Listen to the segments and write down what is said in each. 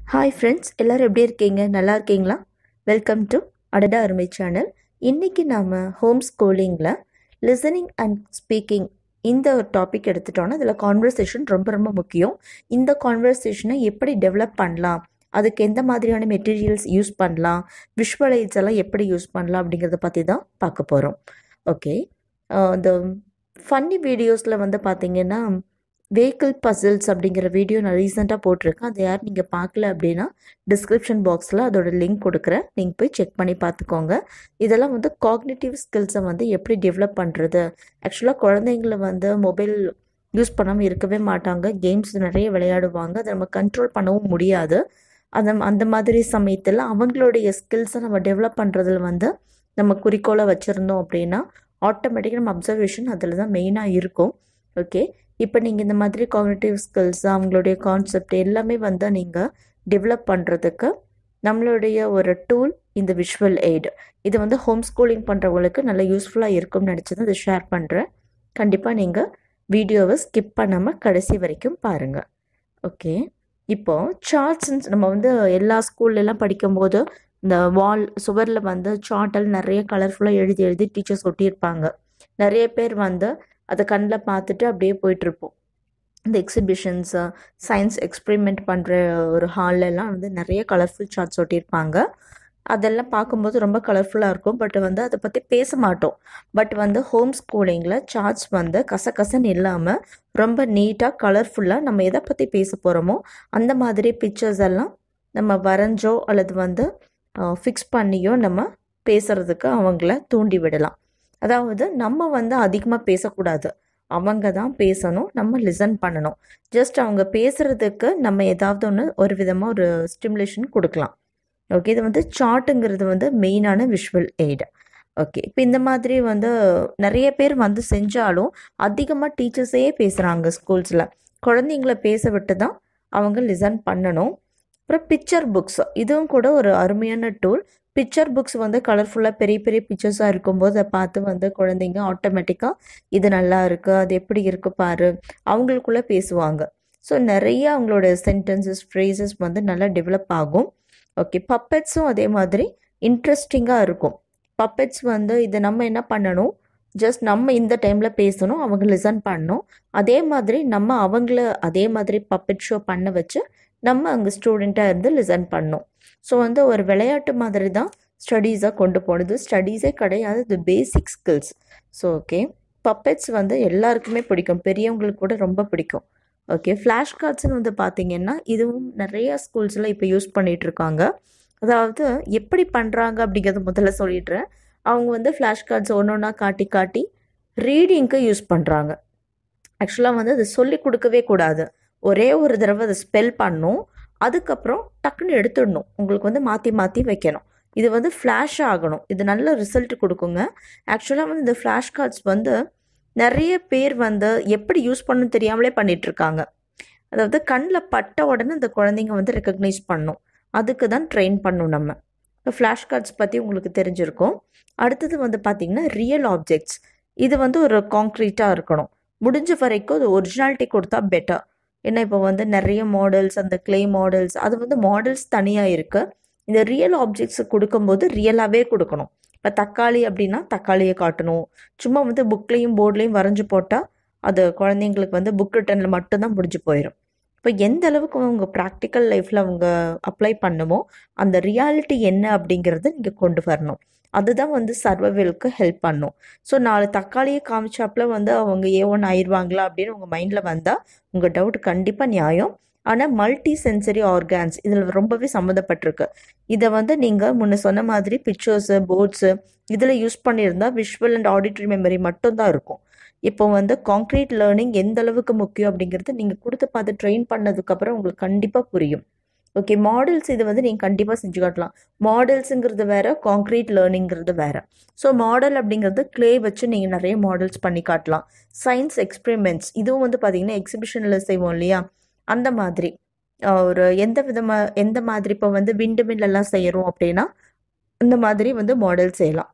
hi friends எல்லோரும் எப்படி இருக்கீங்க நல்லா இருக்கீங்களா வெல்கம் டு அடடா அருமை சேனல் இன்றைக்கி நாம் ஹோம் ஸ்கூலிங்கில் லிசனிங் அண்ட் ஸ்பீக்கிங் இந்த ஒரு டாபிக் எடுத்துட்டோன்னா இதில் கான்வர்சேஷன் ரொம்ப ரொம்ப முக்கியம் இந்த கான்வர்சேஷனை எப்படி டெவலப் பண்ணலாம் அதுக்கு எந்த மாதிரியான மெட்டீரியல்ஸ் யூஸ் பண்ணலாம் விஷுவலைஸ் எல்லாம் எப்படி யூஸ் பண்ணலாம் அப்படிங்கிறத பற்றி தான் பார்க்க போகிறோம் ஓகே இந்த ஃபன்னி வீடியோஸில் வந்து பார்த்தீங்கன்னா வெஹிக்கிள் பசில்ஸ் அப்படிங்கிற வீடியோ நான் ரீசெண்டாக போட்டிருக்கேன் அது யார் நீங்கள் பார்க்கல அப்படின்னா டிஸ்கிரிப்ஷன் பாக்ஸில் அதோட லிங்க் கொடுக்குறேன் நீங்கள் போய் செக் பண்ணி பார்த்துக்கோங்க இதெல்லாம் வந்து காக்னேட்டிவ் ஸ்கில்ஸை வந்து எப்படி டெவலப் பண்ணுறது ஆக்சுவலாக குழந்தைங்கள வந்து மொபைல் யூஸ் பண்ணாமல் இருக்கவே மாட்டாங்க கேம்ஸ் நிறைய விளையாடுவாங்க அதை நம்ம கண்ட்ரோல் பண்ணவும் முடியாது அந்த அந்த மாதிரி சமயத்தில் அவங்களுடைய ஸ்கில்ஸை நம்ம டெவலப் பண்ணுறதுல வந்து நம்ம குறிக்கோளை வச்சுருந்தோம் அப்படின்னா ஆட்டோமேட்டிக்காக நம்ம அப்சர்வேஷன் அதில் தான் மெயினாக இருக்கும் ஓகே இப்போ நீங்கள் இந்த மாதிரி காக்னேட்டிவ் ஸ்கில்ஸ் அவங்களுடைய கான்செப்ட் எல்லாமே வந்து நீங்கள் டெவலப் பண்ணுறதுக்கு நம்மளுடைய ஒரு டூல் இந்த விஷுவல் எய்டு இது வந்து ஹோம் ஸ்கூலிங் பண்ணுறவங்களுக்கு நல்ல யூஸ்ஃபுல்லாக இருக்கும்னு நினச்சி தான் இதை ஷேர் பண்ணுறேன் கண்டிப்பாக நீங்கள் வீடியோவை ஸ்கிப் பண்ணாமல் கடைசி வரைக்கும் பாருங்கள் ஓகே இப்போது சார்ட்ஸ் நம்ம வந்து எல்லா ஸ்கூல்லலாம் படிக்கும்போது இந்த வால் சுவரில் வந்து சார்ட்டில் நிறைய கலர்ஃபுல்லாக எழுதி எழுதி டீச்சர்ஸ் ஒட்டியிருப்பாங்க நிறைய பேர் வந்து அதை கண்ணில் பார்த்துட்டு அப்படியே போயிட்டுருப்போம் இந்த எக்ஸிபிஷன்ஸு சயின்ஸ் எக்ஸ்பெரிமெண்ட் பண்ணுற ஒரு ஹால்லலாம் வந்து நிறைய கலர்ஃபுல் சார்ட்ஸ் ஒட்டியிருப்பாங்க அதெல்லாம் பார்க்கும்போது ரொம்ப கலர்ஃபுல்லாக இருக்கும் பட் வந்து அதை பற்றி பேச மாட்டோம் பட் வந்து ஹோம் ஸ்கூலிங்கில் சார்ட்ஸ் வந்து கசகசன்னு இல்லாமல் ரொம்ப நீட்டாக கலர்ஃபுல்லாக நம்ம எதை பற்றி பேச போகிறோமோ அந்த மாதிரி பிக்சர்ஸ் எல்லாம் நம்ம வரைஞ்சோ அல்லது வந்து ஃபிக்ஸ் பண்ணியோ நம்ம பேசுகிறதுக்கு அவங்கள தூண்டி விடலாம் அதாவது நம்ம வந்து அதிகமாக பேசக்கூடாது அவங்க தான் பேசணும் நம்ம லிசன் பண்ணணும் ஜஸ்ட் அவங்க பேசுகிறதுக்கு நம்ம ஏதாவது ஒன்று ஒரு விதமாக ஒரு ஸ்டிமுலேஷன் கொடுக்கலாம் ஓகே இது வந்து சார்ட்டுங்கிறது வந்து மெயினான விஷுவல் எய்டு ஓகே இப்போ இந்த மாதிரி வந்து நிறைய பேர் வந்து செஞ்சாலும் அதிகமாக டீச்சர்ஸே பேசுகிறாங்க ஸ்கூல்ஸில் குழந்தைங்கள பேச விட்டு தான் அவங்க லிசன் பண்ணணும் அப்புறம் பிக்சர் புக்ஸ் இதுவும் கூட ஒரு அருமையான டூல் பிக்சர் புக்ஸ் வந்து கலர்ஃபுல்லாக பெரிய பெரிய பிக்சர்ஸாக இருக்கும்போது அதை பார்த்து வந்து குழந்தைங்க ஆட்டோமேட்டிக்காக இது நல்லா இருக்குது அது எப்படி இருக்கு பாரு அவங்களுக்குள்ளே பேசுவாங்க ஸோ நிறைய அவங்களோட சென்டென்சஸ் ஃப்ரேசஸ் வந்து நல்லா டெவலப் ஆகும் ஓகே பப்பெட்ஸும் அதே மாதிரி இன்ட்ரெஸ்டிங்காக இருக்கும் பப்பெட்ஸ் வந்து இதை நம்ம என்ன பண்ணணும் ஜஸ்ட் நம்ம இந்த டைமில் பேசணும் அவங்க லிசன் பண்ணணும் அதே மாதிரி நம்ம அவங்கள அதே மாதிரி பப்பெட் ஷோ பண்ண வச்சு நம்ம அங்கே ஸ்டூடெண்ட்டாக இருந்து லிசன் பண்ணணும் ஸோ வந்து ஒரு விளையாட்டு மாதிரி தான் ஸ்டடீஸாக கொண்டு போனது ஸ்டடீஸே கிடையாது இது basic skills so okay puppets வந்து எல்லாருக்குமே பிடிக்கும் பெரியவங்களுக்கு கூட ரொம்ப பிடிக்கும் ஓகே ஃப்ளாஷ் கார்ட்ஸ்னு வந்து பார்த்திங்கன்னா இதுவும் நிறைய ஸ்கூல்ஸில் இப்போ யூஸ் பண்ணிகிட்டு இருக்காங்க அதாவது எப்படி பண்ணுறாங்க அப்படிங்கிறத முதல்ல சொல்லிடுறேன் அவங்க வந்து ஃப்ளாஷ் கார்ட்ஸ் ஒன்று ஒன்றா காட்டி காட்டி ரீடிங்க்கு யூஸ் பண்ணுறாங்க ஆக்சுவலாக வந்து அது சொல்லி கொடுக்கவே கூடாது ஒரே ஒரு தடவை அதை ஸ்பெல் பண்ணும் அதுக்கப்புறம் டக்குன்னு எடுத்துடணும் உங்களுக்கு வந்து மாற்றி மாற்றி வைக்கணும் இது வந்து ஃப்ளாஷ் ஆகணும் இது நல்ல ரிசல்ட் கொடுக்குங்க ஆக்சுவலாக வந்து இந்த ஃப்ளாஷ் கார்ட்ஸ் வந்து நிறைய பேர் வந்து எப்படி யூஸ் பண்ணணும் தெரியாமலே பண்ணிகிட்ருக்காங்க அதாவது கண்ணில் பட்ட உடனே இந்த குழந்தைங்க வந்து ரெக்கக்னைஸ் பண்ணும் அதுக்கு தான் ட்ரெயின் பண்ணும் நம்ம இப்போ ஃப்ளாஷ் கார்ட்ஸ் பற்றி உங்களுக்கு தெரிஞ்சிருக்கும் அடுத்தது வந்து பார்த்திங்கன்னா ரியல் ஆப்ஜெக்ட்ஸ் இது வந்து ஒரு காங்க்ரீட்டாக இருக்கணும் முடிஞ்ச வரைக்கும் அது ஒரிஜினாலிட்டி கொடுத்தா பெட்டர் ஏன்னா இப்போ வந்து நிறைய மாடல்ஸ் அந்த கிளே மாடல்ஸ் அது வந்து மாடல்ஸ் தனியாக இருக்குது இந்த ரியல் ஆப்ஜெக்ட்ஸ் கொடுக்கும்போது ரியலாகவே கொடுக்கணும் இப்போ தக்காளி அப்படின்னா தக்காளியை காட்டணும் சும்மா வந்து புக்லேயும் போர்ட்லேயும் வரைஞ்சி போட்டால் அது குழந்தைங்களுக்கு வந்து புக் ரிட்டனில் மட்டும்தான் முடிஞ்சு போயிடும் இப்போ எந்த அளவுக்கு அவங்க ப்ராக்டிக்கல் லைஃப்பில் அவங்க அப்ளை பண்ணுமோ அந்த ரியாலிட்டி என்ன அப்படிங்கிறத நீங்கள் கொண்டு வரணும் அதுதான் வந்து சர்வைவலுக்கு ஹெல்ப் பண்ணும் ஸோ நாலு தக்காளியை காமிச்சாப்புல வந்து அவங்க ஏ ஒன் ஆயிடுவாங்களா அப்படின்னு உங்கள் மைண்டில் வந்தால் உங்கள் டவுட் கண்டிப்பாக நியாயம் ஆனால் மல்டி சென்சரி ஆர்கான்ஸ் இதில் ரொம்பவே சம்மந்தப்பட்டிருக்கு இதை வந்து நீங்கள் முன்ன சொன்ன மாதிரி பிக்சர்ஸு போர்ட்ஸு இதில் யூஸ் பண்ணியிருந்தால் விஷுவல் அண்ட் ஆடிட்டரி மெமரி மட்டும்தான் இருக்கும் இப்போ வந்து காங்க்ரீட் லேர்னிங் எந்த அளவுக்கு முக்கியம் அப்படிங்கிறது நீங்கள் கொடுத்து பார்த்து ட்ரெயின் பண்ணதுக்கப்புறம் உங்களுக்கு கண்டிப்பாக புரியும் ஓகே மாடல்ஸ் இது வந்து நீங்கள் கண்டிப்பாக செஞ்சு காட்டலாம் மாடல்ஸுங்கிறது வேறு காங்க்ரீட் லேர்னிங்கிறது வேறு ஸோ மாடல் அப்படிங்கிறது க்ளே வச்சு நீங்கள் நிறைய மாடல்ஸ் பண்ணி காட்டலாம் சயின்ஸ் எக்ஸ்பெரிமெண்ட்ஸ் இதுவும் வந்து பார்த்திங்கன்னா எக்ஸிபிஷனில் செய்வோம் இல்லையா அந்த மாதிரி ஒரு எந்த விதமாக எந்த மாதிரி இப்போ வந்து விண்டு மில்லெல்லாம் செய்கிறோம் அப்படின்னா அந்த மாதிரி வந்து மாடல் செய்யலாம்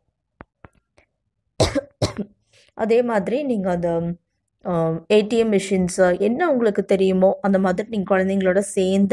அதே மாதிரி நீங்கள் அந்த ஏடிஎம் மிஷின்ஸு என்ன உங்களுக்கு தெரியுமோ அந்த மாதிரி நீங்கள் குழந்தைங்களோட சேர்ந்து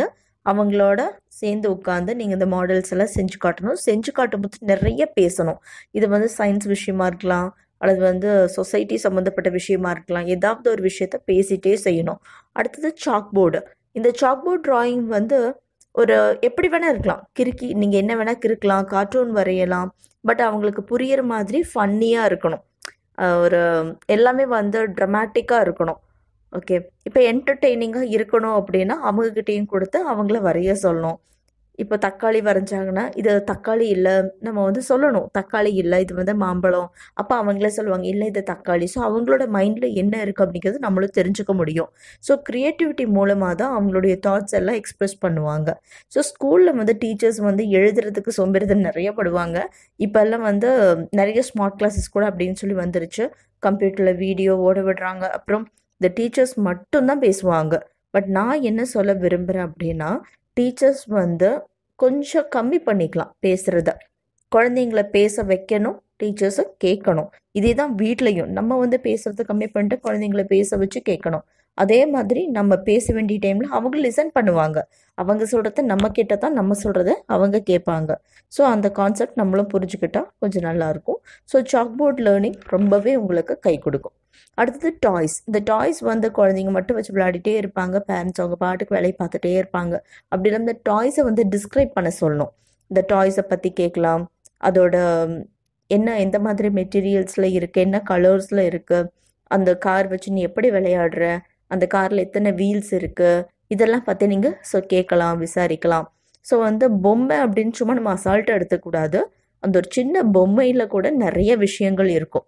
அவங்களோட சேர்ந்து உட்காந்து நீங்கள் இந்த மாடல்ஸ் எல்லாம் செஞ்சு காட்டணும் செஞ்சு காட்டும்போது நிறைய பேசணும் இது வந்து சயின்ஸ் விஷயமா இருக்கலாம் அல்லது வந்து சொசைட்டி சம்மந்தப்பட்ட விஷயமா இருக்கலாம் ஏதாவது ஒரு விஷயத்த பேசிட்டே செய்யணும் அடுத்தது சாக் போர்டு இந்த சாக் போர்ட் ட்ராயிங் வந்து ஒரு எப்படி வேணால் இருக்கலாம் கிறுக்கி நீங்கள் என்ன வேணால் கிறுக்கலாம் கார்ட்டூன் வரையலாம் பட் அவங்களுக்கு புரியிற மாதிரி ஃபன்னியாக இருக்கணும் அஹ் ஒரு எல்லாமே வந்து ட்ரமாட்டிக்காக இருக்கணும் ஓகே இப்போ என்டர்டெய்னிங்காக இருக்கணும் அப்படின்னா அவங்கக்கிட்டேயும் கொடுத்து அவங்கள வரைய சொல்லணும் இப்போ தக்காளி வரைஞ்சாங்கன்னா இது தக்காளி இல்லை நம்ம வந்து சொல்லணும் தக்காளி இல்லை இது வந்து மாம்பழம் அப்போ அவங்களே சொல்லுவாங்க இல்லை இது தக்காளி ஸோ அவங்களோட மைண்டில் என்ன இருக்குது அப்படிங்கிறது நம்மளும் தெரிஞ்சுக்க முடியும் ஸோ க்ரியேட்டிவிட்டி மூலமாக தான் அவங்களுடைய தாட்ஸ் எல்லாம் எக்ஸ்ப்ரெஸ் பண்ணுவாங்க ஸோ ஸ்கூலில் வந்து டீச்சர்ஸ் வந்து எழுதுறதுக்கு சோம்பேறிதல் நிறைய படுவாங்க இப்போல்லாம் வந்து நிறைய ஸ்மார்ட் கிளாஸஸ் கூட அப்படின்னு சொல்லி வந்துருச்சு கம்ப்யூட்டரில் வீடியோ ஓட விடுறாங்க அப்புறம் இந்த டீச்சர்ஸ் மட்டும்தான் பேசுவாங்க பட் நான் என்ன சொல்ல விரும்புகிறேன் அப்படின்னா டீச்சர்ஸ் வந்து கொஞ்சம் கம்மி பண்ணிக்கலாம் பேசுகிறத குழந்தைங்கள பேச வைக்கணும் டீச்சர்ஸை கேட்கணும் இதே தான் வீட்லேயும் நம்ம வந்து பேசுகிறத கம்மி பண்ணிட்டு குழந்தைங்கள பேச வச்சு கேட்கணும் அதே மாதிரி நம்ம பேச வேண்டிய டைமில் அவங்க லிசன் பண்ணுவாங்க அவங்க சொல்கிறத நம்ம கிட்ட தான் நம்ம சொல்கிறத அவங்க கேட்பாங்க ஸோ அந்த கான்செப்ட் நம்மளும் புரிஞ்சுக்கிட்டா கொஞ்சம் நல்லாயிருக்கும் ஸோ சாக்போர்ட் லேர்னிங் ரொம்பவே உங்களுக்கு கை கொடுக்கும் அடுத்தது டாய்ஸ் இந்த டாய்ஸ் வந்து குழந்தைங்க மட்டும் வச்சு விளையாடிட்டே இருப்பாங்க பேரண்ட்ஸ் அவங்க பாட்டுக்கு வேலையை பார்த்துட்டே இருப்பாங்க அப்படி இல்லை இந்த டாய்ஸை வந்து டிஸ்கிரைப் பண்ண சொல்லணும் இந்த டாய்ஸை பற்றி கேட்கலாம் அதோட ம், என்ன எந்த மாதிரி மெட்டீரியல்ஸில் இருக்குது என்ன கலர்ஸில் இருக்குது அந்த கார் வச்சு நீ எப்படி விளையாடுற அந்த காரில் எத்தனை வீல்ஸ் இருக்குது இதெல்லாம் பற்றி நீங்கள் ஸோ கேட்கலாம் விசாரிக்கலாம் ஸோ வந்து பொம்மை அப்படின்னு சும்மா நம்ம அசால்ட்டாக எடுத்துக்கூடாது அந்த ஒரு சின்ன பொம்மையில் கூட நிறைய விஷயங்கள் இருக்கும்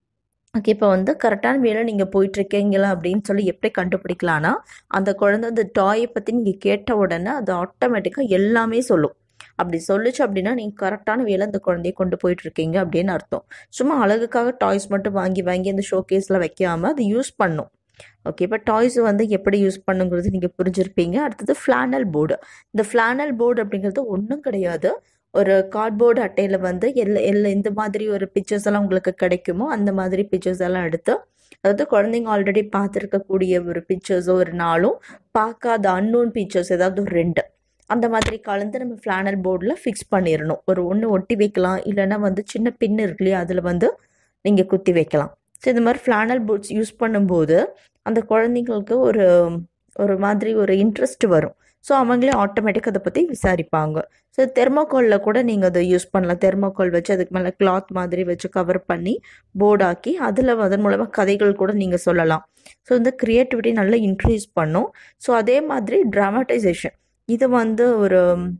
ஓகே இப்போ வந்து கரெக்டான வேலை நீங்கள் போயிட்டுருக்கீங்களா அப்படின்னு சொல்லி எப்படி கண்டுபிடிக்கலான்னா அந்த குழந்தை அந்த டாயை பற்றி நீங்கள் கேட்ட உடனே அது ஆட்டோமேட்டிக்காக எல்லாமே சொல்லும் அப்படி சொல்லுச்சு அப்படின்னா நீங்கள் கரெக்டான வேலை அந்த குழந்தைய கொண்டு போயிட்டுருக்கீங்க அப்படின்னு அர்த்தம் சும்மா அழகுக்காக டாய்ஸ் மட்டும் வாங்கி வாங்கி அந்த ஷோகேஸில் வைக்காமல் அது யூஸ் பண்ணும் ஓகே இப்போ டாய்ஸ் வந்து எப்படி யூஸ் பண்ணுங்கிறது நீங்கள் புரிஞ்சிருப்பீங்க அடுத்தது ஃப்ளானல் போர்டு இந்த ஃப்ளானல் போர்டு அப்படிங்கிறது ஒன்றும் கிடையாது ஒரு கார்ட்போர்டு அட்டையில் வந்து எல்லா எல்லா இந்த மாதிரி ஒரு பிக்சர்ஸ் எல்லாம் உங்களுக்கு கிடைக்குமோ அந்த மாதிரி பிக்சர்ஸ் எல்லாம் எடுத்து அதாவது குழந்தைங்க ஆல்ரெடி பார்த்துருக்கக்கூடிய ஒரு பிக்சர்ஸோ ஒரு நாளும் பார்க்காத அன்னோன் பிக்சர்ஸ் ஏதாவது ஒரு ரெண்டு அந்த மாதிரி கலந்து நம்ம ஃப்ளானல் போர்டில் ஃபிக்ஸ் பண்ணிடணும் ஒரு ஒன்று ஒட்டி வைக்கலாம் இல்லைன்னா வந்து சின்ன பின் இருக்கு இல்லையா அதில் வந்து நீங்கள் குத்தி வைக்கலாம் ஸோ இந்த மாதிரி ஃப்ளானல் போர்ட்ஸ் யூஸ் பண்ணும்போது அந்த குழந்தைங்களுக்கு ஒரு ஒரு மாதிரி ஒரு இன்ட்ரெஸ்ட் வரும் ஸோ அவங்களே ஆட்டோமேட்டிக் அதை பற்றி விசாரிப்பாங்க ஸோ தெர்மோகாலில் கூட நீங்கள் அதை யூஸ் பண்ணலாம் தெர்மோகால் வச்சு அதுக்கு மேலே கிளாத் மாதிரி வச்சு கவர் பண்ணி போர்டாக்கி அதில் அதன் மூலமாக கதைகள் கூட நீங்கள் சொல்லலாம் ஸோ இந்த க்ரியேட்டிவிட்டி நல்லா இன்க்ரீஸ் பண்ணும் ஸோ அதே மாதிரி ட்ராமடைசேஷன் இது வந்து ஒரு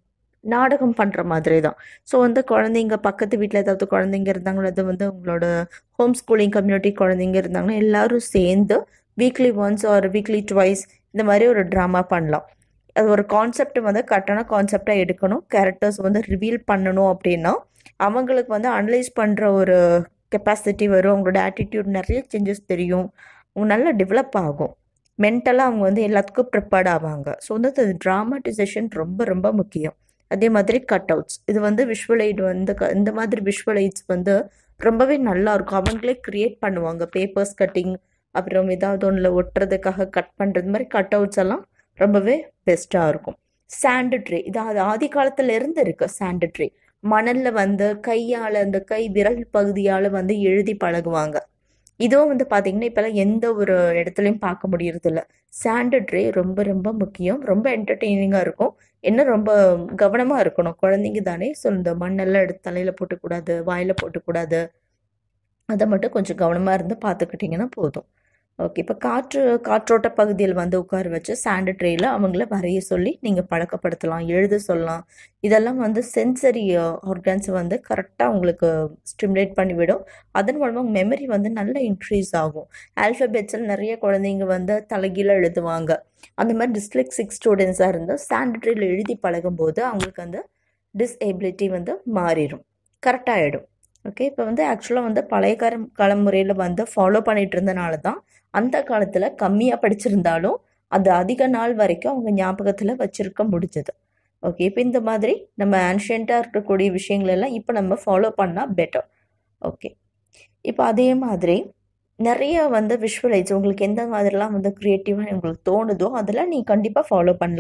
நாடகம் பண்ணுற மாதிரி தான் ஸோ வந்து குழந்தைங்க பக்கத்து வீட்டில் ஏதாவது குழந்தைங்க இருந்தாங்களோ அது வந்து உங்களோட ஹோம் ஸ்கூலிங் கம்யூனிட்டி குழந்தைங்க இருந்தாங்கன்னா எல்லாரும் சேர்ந்து வீக்லி ஒன்ஸ் ஒரு வீக்லி ட்வைஸ் இந்த மாதிரி ஒரு ட்ராமா பண்ணலாம் அது ஒரு கான்செப்ட் வந்து கரெக்டான கான்செப்டாக எடுக்கணும் கேரக்டர்ஸ் வந்து ரிவீல் பண்ணணும் அப்படின்னா அவங்களுக்கு வந்து அனலைஸ் பண்ணுற ஒரு கெப்பாசிட்டி வரும் அவங்களோட ஆட்டிடியூட் நிறைய சேஞ்சஸ் தெரியும் அவங்க நல்லா டெவலப் ஆகும் மென்டலாக அவங்க வந்து எல்லாத்துக்கும் ப்ரிப்பேர்ட் ஆவாங்க ஸோ வந்து அது ட்ராமாட்டிசேஷன் ரொம்ப ரொம்ப முக்கியம் அதே மாதிரி கட் அவுட்ஸ் இது வந்து விஷுவல் எய்ட் வந்து க- இந்த மாதிரி விஷுவல் எய்ட்ஸ் வந்து ரொம்பவே நல்லா இருக்கும் அவங்களே க்ரியேட் பண்ணுவாங்க பேப்பர்ஸ் கட்டிங் அப்புறம் ஏதாவது ஒன்றில் ஒட்டுறதுக்காக கட் பண்ணுறது மாதிரி கட் அவுட்ஸ் எல்லாம் ரொம்பவே பெஸ்ட்டாக இருக்கும் சாண்டு ட்ரே இது அது ஆதி காலத்துல இருந்து இருக்கு சாண்டு ட்ரே மணல்ல வந்து கையால் அந்த கை விரல் பகுதியால் வந்து எழுதி பழகுவாங்க இதுவும் வந்து பார்த்தீங்கன்னா இப்போல்லாம் எந்த ஒரு இடத்துலையும் பார்க்க முடியறதில்ல சாண்டு ட்ரே ரொம்ப ரொம்ப முக்கியம் ரொம்ப என்டர்டெய்னிங்காக இருக்கும் என்ன ரொம்ப கவனமாக இருக்கணும் குழந்தைங்க தானே ஸோ இந்த மண்ணெல்லாம் எடுத்து தலையில் போட்டுக்கூடாது வாயில் போட்டுக்கூடாது அதை மட்டும் கொஞ்சம் கவனமாக இருந்து பார்த்துக்கிட்டிங்கன்னா போதும் ஓகே இப்போ காற்று காற்றோட்ட பகுதியில் வந்து உட்கார வச்சு சாண்டு ட்ரேயில் அவங்கள வரைய சொல்லி நீங்கள் பழக்கப்படுத்தலாம் எழுத சொல்லலாம் இதெல்லாம் வந்து சென்சரி ஆர்கன்ஸ் வந்து கரெக்டாக உங்களுக்கு ஸ்டிமுலேட் பண்ணிவிடும் அதன் மூலமாக மெமரி வந்து நல்லா இன்க்ரீஸ் ஆகும் ஆல்ஃபபெட்ஸில் நிறைய குழந்தைங்க வந்து தலைகீழ எழுதுவாங்க அந்த மாதிரி டிஸ்லெக்சிக் ஸ்டூடெண்ட்ஸாக இருந்தால் சாண்டு ட்ரேயில் எழுதி பழகும்போது அவங்களுக்கு அந்த டிஸ்ஏபிலிட்டி வந்து மாறிடும் கரெக்டாகிடும் ஓகே இப்போ வந்து ஆக்சுவலாக வந்து பழைய கால காலமுறையில் வந்து ஃபாலோ பண்ணிட்டு இருந்தனால தான் அந்த காலத்தில் கம்மியாக படிச்சிருந்தாலும் அது அதிக நாள் வரைக்கும் அவங்க ஞாபகத்தில் வச்சிருக்க முடிஞ்சது ஓகே இப்போ இந்த மாதிரி நம்ம ஆன்ஷியண்ட்டாக இருக்கக்கூடிய விஷயங்கள் எல்லாம் இப்போ நம்ம ஃபாலோ பண்ணால் பெட்டர் ஓகே இப்போ அதே மாதிரி நிறைய வந்து விஷுவலைஸ் உங்களுக்கு எந்த மாதிரிலாம் வந்து க்ரியேட்டிவாக உங்களுக்கு தோணுதோ அதெல்லாம் நீ கண்டிப்பாக ஃபாலோ பண்ணலாம்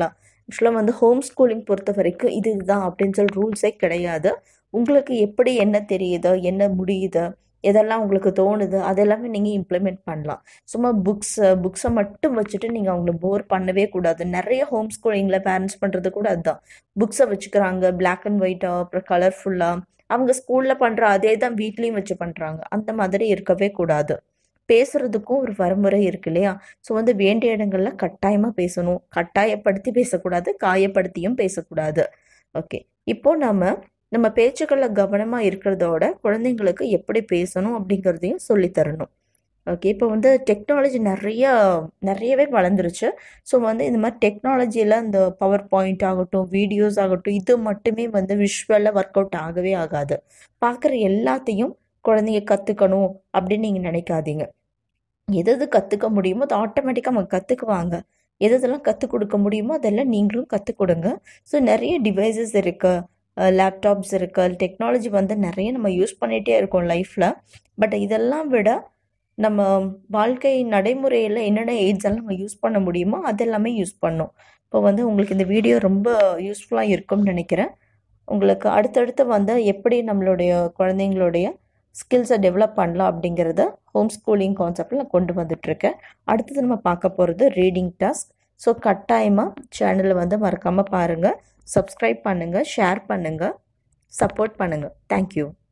ஆக்சுவலாக வந்து ஹோம் ஸ்கூலிங் பொறுத்த வரைக்கும் இது இதுதான் அப்படின்னு சொல்லி ரூல்ஸே கிடையாது உங்களுக்கு எப்படி என்ன தெரியுதோ என்ன முடியுதோ எதெல்லாம் உங்களுக்கு தோணுது அதெல்லாமே நீங்கள் இம்ப்ளிமெண்ட் பண்ணலாம் சும்மா புக்ஸை புக்ஸை மட்டும் வச்சுட்டு நீங்கள் அவங்கள போர் பண்ணவே கூடாது நிறைய ஹோம் ஸ்கூலிங்கில் பேரண்ட்ஸ் பண்ணுறது கூட அதுதான் புக்ஸை வச்சுக்கிறாங்க பிளாக் அண்ட் ஒயிட்டாக அப்புறம் கலர்ஃபுல்லாக அவங்க ஸ்கூலில் பண்ணுற அதே தான் வீட்லேயும் வச்சு பண்ணுறாங்க அந்த மாதிரி இருக்கவே கூடாது பேசுகிறதுக்கும் ஒரு வரைமுறை இருக்கு இல்லையா ஸோ வந்து வேண்டிய இடங்களில் கட்டாயமாக பேசணும் கட்டாயப்படுத்தி பேசக்கூடாது காயப்படுத்தியும் பேசக்கூடாது ஓகே இப்போது நம்ம நம்ம பேச்சுக்களில் கவனமாக இருக்கிறதோட குழந்தைங்களுக்கு எப்படி பேசணும் அப்படிங்கிறதையும் சொல்லித்தரணும் ஓகே இப்போ வந்து டெக்னாலஜி நிறைய நிறையவே வளர்ந்துருச்சு ஸோ வந்து இந்த மாதிரி டெக்னாலஜியில் இந்த பவர் பாயிண்ட் ஆகட்டும் வீடியோஸ் ஆகட்டும் இது மட்டுமே வந்து விஷுவலில் ஒர்க் அவுட் ஆகவே ஆகாது பார்க்குற எல்லாத்தையும் குழந்தைங்க கற்றுக்கணும் அப்படின்னு நீங்கள் நினைக்காதீங்க எது எது கற்றுக்க முடியுமோ அது ஆட்டோமேட்டிக்காக அவங்க கற்றுக்குவாங்க எது எதெல்லாம் கற்றுக் கொடுக்க முடியுமோ அதெல்லாம் நீங்களும் கற்றுக் கொடுங்க ஸோ நிறைய டிவைசஸ் இருக்குது லேப்டாப்ஸ் இருக்குது டெக்னாலஜி வந்து நிறைய நம்ம யூஸ் பண்ணிகிட்டே இருக்கோம் லைஃப்பில் பட் இதெல்லாம் விட நம்ம வாழ்க்கை நடைமுறையில் என்னென்ன எய்ட்ஸ் எல்லாம் நம்ம யூஸ் பண்ண முடியுமோ அதெல்லாமே யூஸ் பண்ணோம் இப்போ வந்து உங்களுக்கு இந்த வீடியோ ரொம்ப யூஸ்ஃபுல்லாக இருக்கும்னு நினைக்கிறேன் உங்களுக்கு அடுத்தடுத்து வந்து எப்படி நம்மளுடைய குழந்தைங்களுடைய ஸ்கில்ஸை டெவலப் பண்ணலாம் அப்படிங்கிறத ஹோம் ஸ்கூலிங் கான்செப்டில் நான் கொண்டு வந்துட்ருக்கேன் அடுத்தது நம்ம பார்க்க போகிறது ரீடிங் டாஸ்க் ஸோ கட்டாயமாக சேனலை வந்து மறக்காமல் பாருங்கள் சப்ஸ்கிரைப் பண்ணுங்கள் ஷேர் பண்ணுங்கள் சப்போர்ட் பண்ணுங்கள் தேங்க்யூ